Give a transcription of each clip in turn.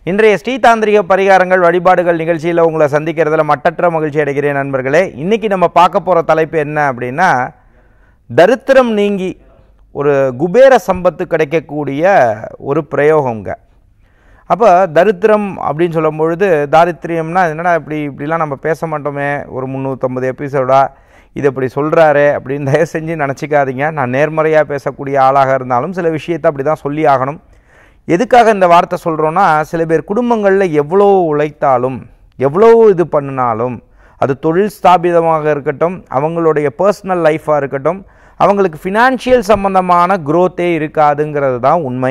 இன்றைய ஸ்ரீதாந்திரிக பரிகாரங்கள் வழிபாடுகள் நிகழ்ச்சியில் உங்களை சந்திக்கிறதுல மட்டற்ற மகிழ்ச்சி அடைகிறேன் நண்பர்களே இன்னைக்கு நம்ம பார்க்க போகிற தலைப்பு என்ன அப்படின்னா தரித்திரம் நீங்கி ஒரு குபேர சம்பத்து கிடைக்கக்கூடிய ஒரு பிரயோகங்க அப்போ தரித்திரம் அப்படின்னு சொல்லும் பொழுது தாரித்திரியம்னா என்னடா இப்படி இப்படிலாம் நம்ம பேச மாட்டோமே ஒரு முந்நூற்றம்பது எபிசோடா இது இப்படி சொல்கிறாரு அப்படின்னு தயவு செஞ்சு நினச்சிக்காதீங்க நான் நேர்மறையாக பேசக்கூடிய ஆளாக இருந்தாலும் சில விஷயத்தை அப்படி தான் சொல்லி ஆகணும் எதுக்காக இந்த வார்த்தை சொல்கிறோன்னா சில பேர் குடும்பங்களில் எவ்வளோ உழைத்தாலும் எவ்வளோ இது பண்ணினாலும் அது தொழில் ஸ்தாபிதமாக இருக்கட்டும் அவங்களுடைய பர்சனல் லைஃப்பாக இருக்கட்டும் அவங்களுக்கு ஃபினான்ஷியல் சம்மந்தமான growth-ஏ இருக்காதுங்கிறது தான் உண்மை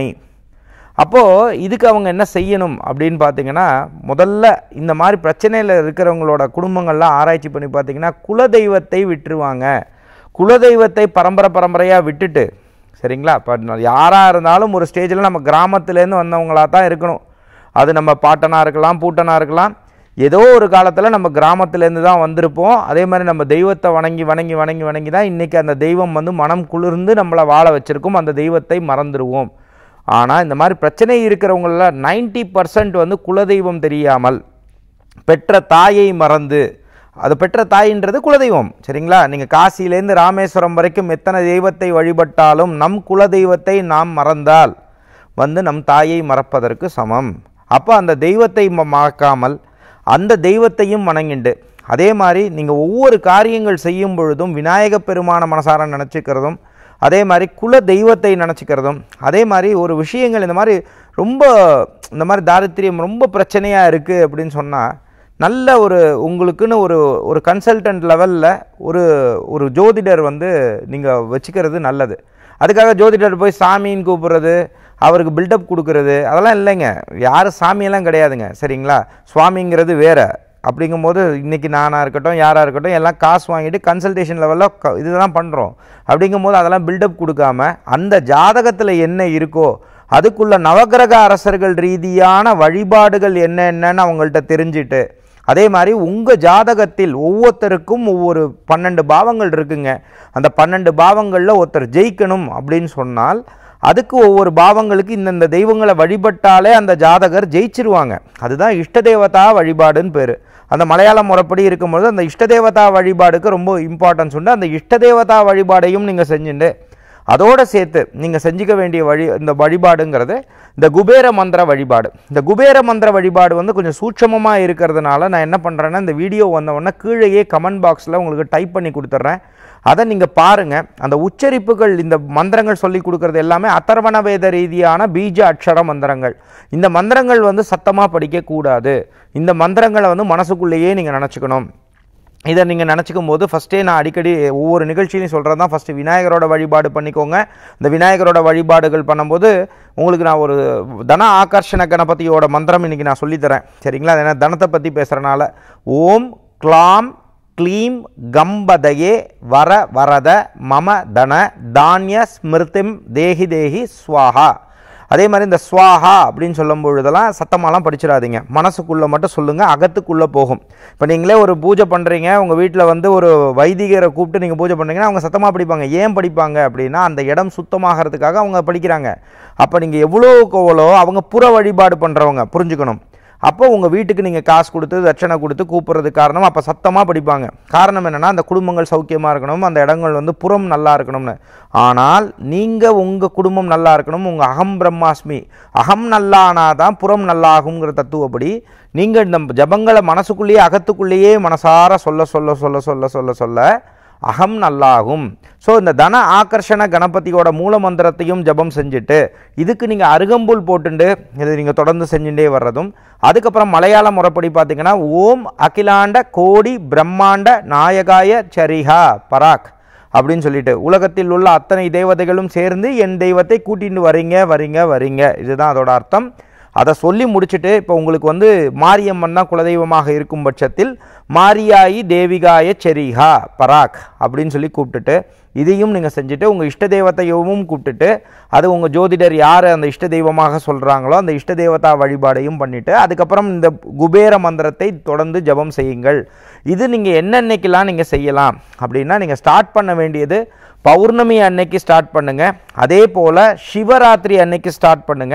அப்போது இதுக்கு அவங்க என்ன செய்யணும் அப்படின்னு பார்த்தீங்கன்னா முதல்ல இந்த மாதிரி பிரச்சனையில் இருக்கிறவங்களோட குடும்பங்கள்லாம் ஆராய்ச்சி பண்ணி பார்த்தீங்கன்னா குலதெய்வத்தை விட்டுருவாங்க குலதெய்வத்தை பரம்பரை பரம்பரையாக விட்டுட்டு சரிங்களா இப்போ யாராக இருந்தாலும் ஒரு ஸ்டேஜில் நம்ம கிராமத்துலேருந்து வந்தவங்களாக தான் இருக்கணும் அது நம்ம பாட்டனாக இருக்கலாம் பூட்டனாக இருக்கலாம் ஏதோ ஒரு காலத்தில் நம்ம கிராமத்துலேருந்து தான் வந்திருப்போம் அதே மாதிரி நம்ம தெய்வத்தை வணங்கி வணங்கி வணங்கி வணங்கி தான் இன்றைக்கி அந்த தெய்வம் வந்து மனம் குளிர்ந்து நம்மளை வாழ வச்சுருக்கும் அந்த தெய்வத்தை மறந்துடுவோம் ஆனால் இந்த மாதிரி பிரச்சனை இருக்கிறவங்கள 90% பர்சன்ட் வந்து குலதெய்வம் தெரியாமல் பெற்ற தாயை மறந்து அது பெற்ற தாயின்றது குலதெய்வம் சரிங்களா நீங்கள் காசியிலேருந்து ராமேஸ்வரம் வரைக்கும் எத்தனை தெய்வத்தை வழிபட்டாலும் நம் குலதெய்வத்தை நாம் மறந்தால் வந்து நம் தாயை மறப்பதற்கு சமம் அப்போ அந்த தெய்வத்தை ம- மறக்காமல் அந்த தெய்வத்தையும் வணங்கிண்டு அதே மாதிரி நீங்கள் ஒவ்வொரு காரியங்கள் செய்யும் பொழுதும் விநாயக பெருமான மனசார நினச்சிக்கிறதும் அதே மாதிரி குல தெய்வத்தை நினச்சிக்கிறதும் அதே மாதிரி ஒரு விஷயங்கள் இந்த மாதிரி ரொம்ப இந்த மாதிரி தாரித்திரியம் ரொம்ப பிரச்சனையாக இருக்குது அப்படின்னு சொன்னால் நல்ல ஒரு உங்களுக்குன்னு ஒரு ஒரு கன்சல்டன்ட் லெவலில் ஒரு ஒரு ஜோதிடர் வந்து நீங்கள் வச்சுக்கிறது நல்லது அதுக்காக ஜோதிடர் போய் சாமின்னு கூப்பிடுறது அவருக்கு பில்டப் கொடுக்கறது அதெல்லாம் இல்லைங்க யாரும் சாமியெல்லாம் கிடையாதுங்க சரிங்களா சுவாமிங்கிறது வேற அப்படிங்கும்போது இன்றைக்கி நானாக இருக்கட்டும் யாராக இருக்கட்டும் எல்லாம் காசு வாங்கிட்டு கன்சல்டேஷன் லெவலில் க இதுதான் பண்ணுறோம் அப்படிங்கும்போது அதெல்லாம் பில்டப் கொடுக்காம அந்த ஜாதகத்தில் என்ன இருக்கோ அதுக்குள்ள நவக்கிரக அரசர்கள் ரீதியான வழிபாடுகள் என்னென்னன்னு அவங்கள்ட்ட தெரிஞ்சுட்டு அதே மாதிரி உங்கள் ஜாதகத்தில் ஒவ்வொருத்தருக்கும் ஒவ்வொரு பன்னெண்டு பாவங்கள் இருக்குங்க அந்த பன்னெண்டு பாவங்களில் ஒருத்தர் ஜெயிக்கணும் அப்படின்னு சொன்னால் அதுக்கு ஒவ்வொரு பாவங்களுக்கு இந்தந்த தெய்வங்களை வழிபட்டாலே அந்த ஜாதகர் ஜெயிச்சிருவாங்க அதுதான் இஷ்ட தேவதா வழிபாடுன்னு பேர் அந்த மலையாள முறைப்படி இருக்கும்போது அந்த இஷ்ட தேவதா வழிபாடுக்கு ரொம்ப இம்பார்ட்டன்ஸ் உண்டு அந்த இஷ்ட தேவதா வழிபாடையும் நீங்கள் செஞ்சுட்டு அதோடு சேர்த்து நீங்கள் செஞ்சுக்க வேண்டிய வழி இந்த வழிபாடுங்கிறது இந்த குபேர மந்திர வழிபாடு இந்த குபேர மந்திர வழிபாடு வந்து கொஞ்சம் சூட்சமமாக இருக்கிறதுனால நான் என்ன பண்ணுறேன்னா இந்த வீடியோ வந்த உடனே கீழேயே கமெண்ட் பாக்ஸில் உங்களுக்கு டைப் பண்ணி கொடுத்துட்றேன் அதை நீங்கள் பாருங்கள் அந்த உச்சரிப்புகள் இந்த மந்திரங்கள் சொல்லி கொடுக்கறது எல்லாமே அதர்வண வேத ரீதியான பீஜ அக்ஷர மந்திரங்கள் இந்த மந்திரங்கள் வந்து சத்தமாக படிக்கக்கூடாது இந்த மந்திரங்களை வந்து மனசுக்குள்ளேயே நீங்கள் நினச்சிக்கணும் இதை நீங்கள் நினச்சிக்கும் போது ஃபஸ்ட்டே நான் அடிக்கடி ஒவ்வொரு நிகழ்ச்சியிலையும் சொல்கிறது தான் ஃபஸ்ட்டு விநாயகரோட வழிபாடு பண்ணிக்கோங்க இந்த விநாயகரோட வழிபாடுகள் பண்ணும்போது உங்களுக்கு நான் ஒரு தன ஆகர்ஷண கணபதியோட மந்திரம் இன்றைக்கி நான் சொல்லித்தரேன் சரிங்களா அது ஏன்னா தனத்தை பற்றி பேசுகிறனால ஓம் க்ளாம் க்ளீம் கம்பதயே வர வரத மம தன தானிய ஸ்மிருதிம் தேஹி தேஹி ஸ்வாஹா அதே மாதிரி இந்த ஸ்வாஹா அப்படின்னு சொல்லும் பொழுதெல்லாம் சத்தமாலாம் படிச்சிடாதீங்க மனசுக்குள்ளே மட்டும் சொல்லுங்கள் அகத்துக்குள்ளே போகும் இப்போ நீங்களே ஒரு பூஜை பண்ணுறீங்க உங்கள் வீட்டில் வந்து ஒரு வைதிகரை கூப்பிட்டு நீங்கள் பூஜை பண்ணுறீங்கன்னா அவங்க சத்தமாக படிப்பாங்க ஏன் படிப்பாங்க அப்படின்னா அந்த இடம் சுத்தமாகறதுக்காக அவங்க படிக்கிறாங்க அப்போ நீங்கள் எவ்வளோக்கு எவ்வளோ அவங்க புற வழிபாடு பண்ணுறவங்க புரிஞ்சுக்கணும் அப்போ உங்கள் வீட்டுக்கு நீங்கள் காசு கொடுத்து தட்சணை கொடுத்து கூப்பிட்றது காரணம் அப்போ சத்தமாக படிப்பாங்க காரணம் என்னென்னா அந்த குடும்பங்கள் சௌக்கியமாக இருக்கணும் அந்த இடங்கள் வந்து புறம் நல்லா இருக்கணும்னு ஆனால் நீங்கள் உங்கள் குடும்பம் நல்லா இருக்கணும் உங்கள் அகம் பிரம்மாஸ்மி அகம் நல்லானாதான் புறம் நல்லாகுங்கிற தத்துவப்படி நீங்கள் இந்த ஜபங்களை மனசுக்குள்ளேயே அகத்துக்குள்ளேயே மனசார சொல்ல சொல்ல சொல்ல சொல்ல சொல்ல சொல்ல அகம் நல்லாகும் ஸோ இந்த தன ஆகர்ஷண கணபதியோட மூல மந்திரத்தையும் ஜபம் செஞ்சுட்டு இதுக்கு நீங்கள் அருகம்புல் போட்டுண்டு இது நீங்கள் தொடர்ந்து செஞ்சுட்டே வர்றதும் அதுக்கப்புறம் மலையாள முறைப்படி பார்த்தீங்கன்னா ஓம் அகிலாண்ட கோடி பிரம்மாண்ட நாயகாய சரிஹா பராக் அப்படின்னு சொல்லிட்டு உலகத்தில் உள்ள அத்தனை தேவதைகளும் சேர்ந்து என் தெய்வத்தை கூட்டிட்டு வரீங்க வரீங்க வரீங்க இதுதான் அதோட அர்த்தம் அதை சொல்லி முடிச்சுட்டு இப்போ உங்களுக்கு வந்து மாரியம்மன் தான் குலதெய்வமாக இருக்கும் பட்சத்தில் மாரியாயி தேவிகாய செரிஹா பராக் அப்படின்னு சொல்லி கூப்பிட்டுட்டு இதையும் நீங்கள் செஞ்சுட்டு உங்கள் இஷ்ட தெய்வத்தையும் கூப்பிட்டுட்டு அது உங்கள் ஜோதிடர் யார் அந்த இஷ்ட தெய்வமாக சொல்கிறாங்களோ அந்த இஷ்ட தேவதா வழிபாடையும் பண்ணிவிட்டு அதுக்கப்புறம் இந்த குபேர மந்திரத்தை தொடர்ந்து ஜெபம் செய்யுங்கள் இது நீங்கள் என்னென்னைக்கெல்லாம் நீங்கள் செய்யலாம் அப்படின்னா நீங்கள் ஸ்டார்ட் பண்ண வேண்டியது பௌர்ணமி அன்னைக்கு ஸ்டார்ட் பண்ணுங்கள் அதே போல் சிவராத்திரி அன்னைக்கு ஸ்டார்ட் பண்ணுங்கள்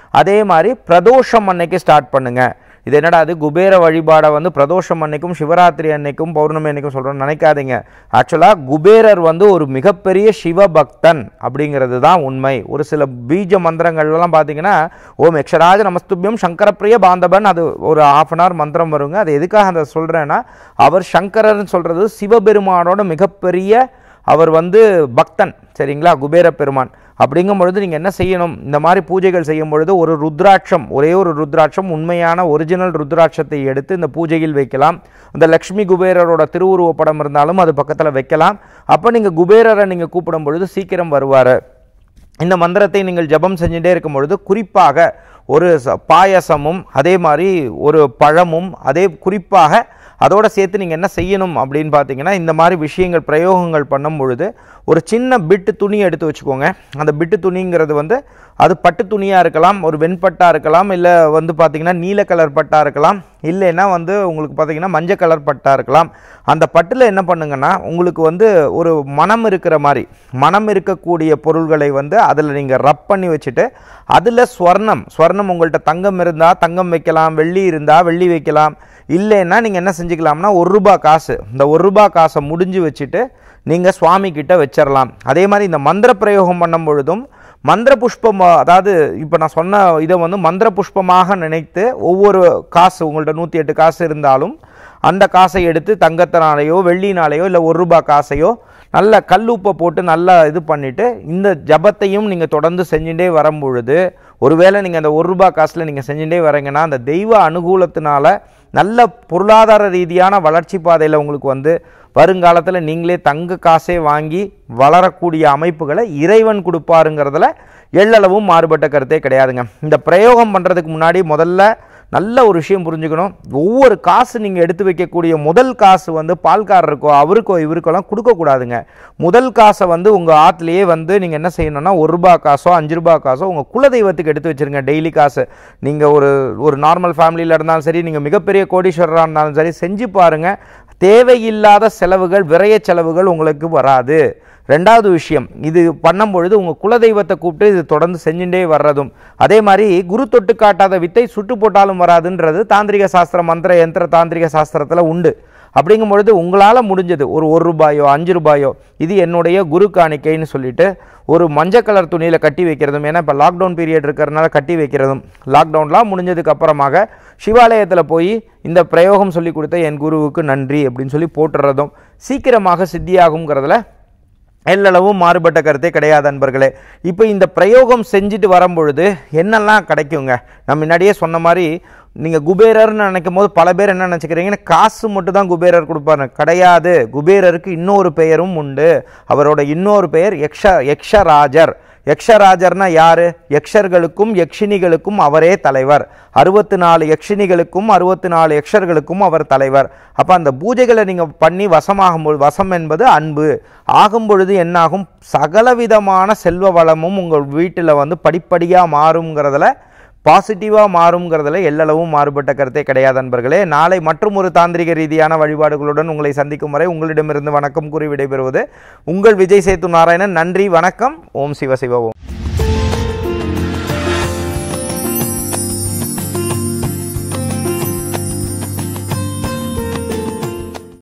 அதே மாதிரி பிரதோஷம் அன்னைக்கு ஸ்டார்ட் பண்ணுங்க இது என்னடா அது குபேர வழிபாடை வந்து பிரதோஷம் அன்னைக்கும் சிவராத்திரி அன்னைக்கும் பௌர்ணமி அன்னைக்கும் சொல்கிறோன்னு நினைக்காதீங்க ஆக்சுவலாக குபேரர் வந்து ஒரு மிகப்பெரிய சிவபக்தன் அப்படிங்கிறது தான் உண்மை ஒரு சில பீஜ மந்திரங்கள்லாம் பார்த்தீங்கன்னா ஓம் யக்ஷராஜ நமஸ்துபியம் சங்கரப்பிரிய பாந்தவன் அது ஒரு ஆஃப் அன் ஹவர் மந்திரம் வருங்க அது எதுக்காக அதை சொல்கிறேன்னா அவர் சங்கரர்னு சொல்கிறது சிவபெருமானோட மிகப்பெரிய அவர் வந்து பக்தன் சரிங்களா குபேர பெருமான் அப்படிங்கும் பொழுது நீங்கள் என்ன செய்யணும் இந்த மாதிரி பூஜைகள் செய்யும் பொழுது ஒரு ருத்ராட்சம் ஒரே ஒரு ருத்ராட்சம் உண்மையான ஒரிஜினல் ருத்ராட்சத்தை எடுத்து இந்த பூஜையில் வைக்கலாம் இந்த லக்ஷ்மி குபேரரோட திருவுருவ படம் இருந்தாலும் அது பக்கத்தில் வைக்கலாம் அப்போ நீங்கள் குபேரரை நீங்கள் கூப்பிடும் பொழுது சீக்கிரம் வருவார் இந்த மந்திரத்தை நீங்கள் ஜெபம் செஞ்சுட்டே இருக்கும் பொழுது குறிப்பாக ஒரு ச- பாயசமும் அதே மாதிரி ஒரு பழமும் அதே குறிப்பாக அதோட சேர்த்து நீங்கள் என்ன செய்யணும் அப்படின்னு பார்த்தீங்கன்னா இந்த மாதிரி விஷயங்கள் பிரயோகங்கள் பண்ணும் பொழுது ஒரு சின்ன பிட்டு துணி எடுத்து வச்சுக்கோங்க அந்த பிட்டு துணிங்கிறது வந்து அது பட்டு துணியாக இருக்கலாம் ஒரு வெண்பட்டா இருக்கலாம் இல்லை வந்து பார்த்தீங்கன்னா நீல கலர் பட்டா இருக்கலாம் இல்லைன்னா வந்து உங்களுக்கு பார்த்தீங்கன்னா மஞ்சள் கலர் பட்டா இருக்கலாம் அந்த பட்டில் என்ன பண்ணுங்கன்னா உங்களுக்கு வந்து ஒரு மனம் இருக்கிற மாதிரி மனம் இருக்கக்கூடிய பொருள்களை வந்து அதில் நீங்கள் ரப் பண்ணி வச்சுட்டு அதில் ஸ்வர்ணம் ஸ்வர்ணம் உங்கள்கிட்ட தங்கம் இருந்தால் தங்கம் வைக்கலாம் வெள்ளி இருந்தால் வெள்ளி வைக்கலாம் இல்லைன்னா நீங்கள் என்ன செஞ்சுக்கலாம்னா ஒரு ரூபா காசு இந்த ஒரு ரூபா காசை முடிஞ்சு வச்சுட்டு நீங்கள் சுவாமி கிட்ட வச்சிடலாம் அதே மாதிரி இந்த மந்திர பிரயோகம் பண்ணும் பொழுதும் மந்திர புஷ்பம் அதாவது இப்போ நான் சொன்ன இதை வந்து மந்திர புஷ்பமாக நினைத்து ஒவ்வொரு காசு உங்கள்ட்ட நூற்றி எட்டு காசு இருந்தாலும் அந்த காசை எடுத்து தங்கத்தினாலேயோ வெள்ளினாலேயோ இல்லை ஒரு ரூபாய் காசையோ நல்ல கல்லுப்பை போட்டு நல்லா இது பண்ணிவிட்டு இந்த ஜபத்தையும் நீங்கள் தொடர்ந்து செஞ்சுட்டே வரும் பொழுது ஒருவேளை நீங்கள் அந்த ஒரு ரூபாய் காசில் நீங்கள் செஞ்சுட்டே வரீங்கன்னா அந்த தெய்வ அனுகூலத்தினால நல்ல பொருளாதார ரீதியான வளர்ச்சி பாதையில் உங்களுக்கு வந்து வருங்காலத்தில் நீங்களே தங்க காசே வாங்கி வளரக்கூடிய அமைப்புகளை இறைவன் கொடுப்பாருங்கிறதுல எள்ளளவும் மாறுபட்ட கருத்தே கிடையாதுங்க இந்த பிரயோகம் பண்ணுறதுக்கு முன்னாடி முதல்ல நல்ல ஒரு விஷயம் புரிஞ்சுக்கணும் ஒவ்வொரு காசு நீங்கள் எடுத்து வைக்கக்கூடிய முதல் காசு வந்து பால்காரருக்கோ அவருக்கோ இவருக்கோலாம் கொடுக்கக்கூடாதுங்க முதல் காசை வந்து உங்கள் ஆற்றுலேயே வந்து நீங்கள் என்ன செய்யணும்னா ஒரு ரூபா காசோ அஞ்சு ரூபா காசோ உங்கள் குலதெய்வத்துக்கு எடுத்து வச்சிருங்க டெய்லி காசு நீங்கள் ஒரு ஒரு நார்மல் ஃபேமிலியில் இருந்தாலும் சரி நீங்கள் மிகப்பெரிய கோடீஸ்வரராக இருந்தாலும் சரி செஞ்சு பாருங்கள் தேவையில்லாத செலவுகள் விரைய செலவுகள் உங்களுக்கு வராது ரெண்டாவது விஷயம் இது பண்ணும் பொழுது உங்கள் குலதெய்வத்தை கூப்பிட்டு இது தொடர்ந்து செஞ்சுட்டே வர்றதும் அதே மாதிரி குரு தொட்டு காட்டாத வித்தை சுட்டு போட்டாலும் வராதுன்றது தாந்திரிக சாஸ்திர மந்திர யந்திர தாந்திரிக சாஸ்திரத்தில் உண்டு அப்படிங்கும் பொழுது உங்களால் முடிஞ்சது ஒரு ஒரு ரூபாயோ அஞ்சு ரூபாயோ இது என்னுடைய குரு காணிக்கைன்னு சொல்லிட்டு ஒரு மஞ்சள் கலர் துணியில் கட்டி வைக்கிறதும் ஏன்னா இப்போ லாக்டவுன் பீரியட் இருக்கிறதுனால கட்டி வைக்கிறதும் லாக்டவுன்லாம் முடிஞ்சதுக்கு அப்புறமாக சிவாலயத்தில் போய் இந்த பிரயோகம் சொல்லி கொடுத்த என் குருவுக்கு நன்றி அப்படின்னு சொல்லி போட்டுறதும் சீக்கிரமாக சித்தியாகுங்கிறதுல எல்லளவும் மாறுபட்ட கருத்தே கிடையாது அன்பர்களே இப்போ இந்த பிரயோகம் செஞ்சுட்டு வரும்பொழுது என்னெல்லாம் கிடைக்குங்க நான் முன்னாடியே சொன்ன மாதிரி நீங்கள் குபேரர்னு நினைக்கும் போது பல பேர் என்ன நினச்சிக்கிறீங்கன்னா காசு மட்டும் தான் குபேரர் கொடுப்பாரு கிடையாது குபேரருக்கு இன்னொரு பெயரும் உண்டு அவரோட இன்னொரு பெயர் யக்ஷ யக்ஷராஜர் யக்ஷராஜர்னா யாரு யக்ஷர்களுக்கும் யக்ஷினிகளுக்கும் அவரே தலைவர் அறுபத்தி நாலு யக்ஷினிகளுக்கும் அறுபத்தி நாலு யக்ஷர்களுக்கும் அவர் தலைவர் அப்போ அந்த பூஜைகளை நீங்கள் பண்ணி வசமாகும் பொழுது வசம் என்பது அன்பு ஆகும் பொழுது என்னாகும் சகலவிதமான செல்வ வளமும் உங்கள் வீட்டில் வந்து படிப்படியாக மாறுங்கிறதுல பாசிட்டிவாக மாறுங்கிறதுல எல்லளவும் மாறுபட்ட கருத்தே கிடையாது நண்பர்களே நாளை மற்றும் ஒரு தாந்திரிக ரீதியான வழிபாடுகளுடன் உங்களை சந்திக்கும் வரை உங்களிடமிருந்து வணக்கம் கூறி விடைபெறுவது உங்கள் விஜய் சேத்து நாராயணன் நன்றி வணக்கம் ஓம் சிவ சிவ ஓம்